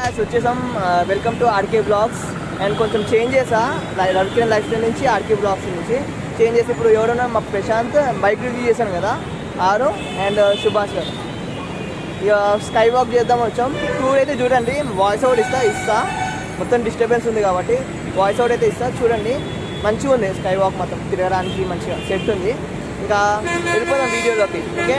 guys, వచ్చేసాం welcome to RK blogs and కొంచెం change చేసా రవికిరణ్ లైఫ్ స్టైల్ నుంచి ఆర్కే బ్లాగ్స్ నుంచి చేంజ్ చేసి ఇప్పుడు ఎవడన్నా మా ప్రశాంత్ బైక్ రివ్యూ చేశాను కదా ఆరు అండ్ సుభాష్ గారు ఇక స్కై వాక్ చేద్దాం వచ్చాం టూర్ అయితే చూడండి వాయిస్ అవుట్ ఇస్తా ఇస్తా మొత్తం డిస్టర్బెన్స్ ఉంది కాబట్టి వాయిస్ అవుట్ అయితే ఇస్తా చూడండి మంచిగా ఉంది స్కై వాక్ మొత్తం తిరగడానికి మంచిగా సెట్ ఉంది ఇంకా వెళ్ళిపోదాం వీడియోలోకి ఓకే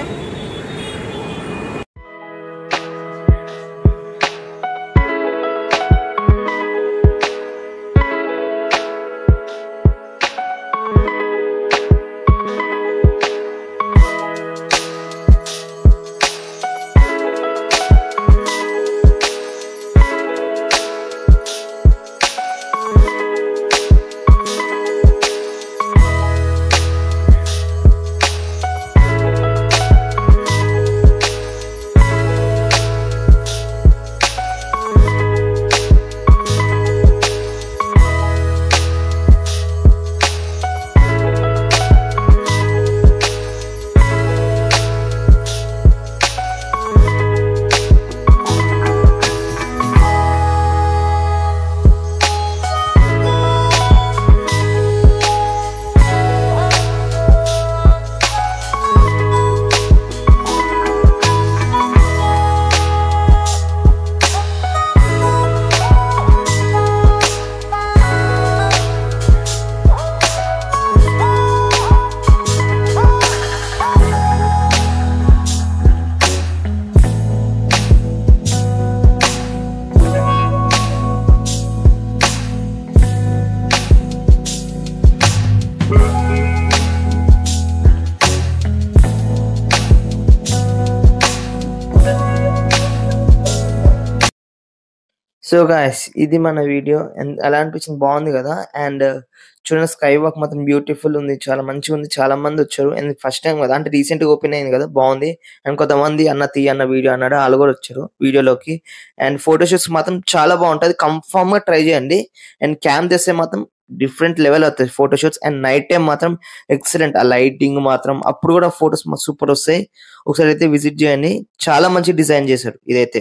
సో గాయస్ ఇది మన వీడియో అండ్ ఎలా అనిపించింది బాగుంది కదా అండ్ చూడండి స్కై వాక్ మాత్రం బ్యూటిఫుల్ ఉంది చాలా మంచిగా ఉంది చాలా మంది వచ్చారు అండ్ ఫస్ట్ టైం కదా అంటే రీసెంట్ గా ఓపెన్ అయింది కదా బాగుంది అండ్ కొంతమంది అన్న తీ అన్న వీడియో అన్నాడు వాళ్ళు కూడా వచ్చారు వీడియోలోకి అండ్ ఫోటోషూట్స్ మాత్రం చాలా బాగుంటది కన్ఫర్మ్ గా ట్రై చేయండి అండ్ క్యామ్ తెస్తే మాత్రం డిఫరెంట్ లెవెల్ అవుతాయి ఫోటోషూట్స్ అండ్ నైట్ టైం మాత్రం ఎక్సలెంట్ ఆ లైటింగ్ మాత్రం అప్పుడు కూడా ఫొటోస్ సూపర్ వస్తాయి ఒకసారి అయితే విజిట్ చేయండి చాలా మంచి డిజైన్ చేశారు ఇదైతే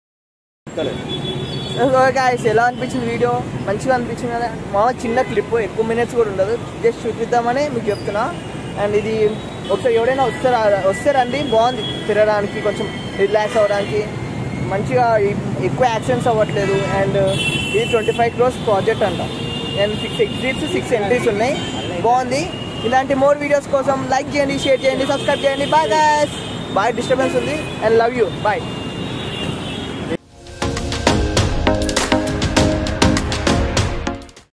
గాయస్ ఎలా అనిపించింది వీడియో మంచిగా అనిపించింది కదా మా చిన్న క్లిప్ ఎక్కువ మినిట్స్ కూడా ఉండదు జస్ట్ చూపిద్దామని మీకు చెప్తున్నా అండ్ ఇది ఒకసారి ఎవడైనా వస్తారా వస్తే రండి బాగుంది తిరగడానికి కొంచెం రిలాక్స్ అవ్వడానికి మంచిగా ఎ- ఎక్కువ యాక్షన్స్ అవ్వట్లేదు అండ్ ఇది ట్వంటీ ఫైవ్ క్రోర్స్ ప్రాజెక్ట్ అంట and six exits six entries ఉన్నాయి బాగుంది ఇలాంటి మోర్ వీడియోస్ కోసం లైక్ చేయండి షేర్ చేయండి సబ్స్క్రైబ్ చేయండి బాయ్ గాయస్ బాయ్ డిస్టర్బెన్స్ ఉంది అండ్ లవ్ యూ బాయ్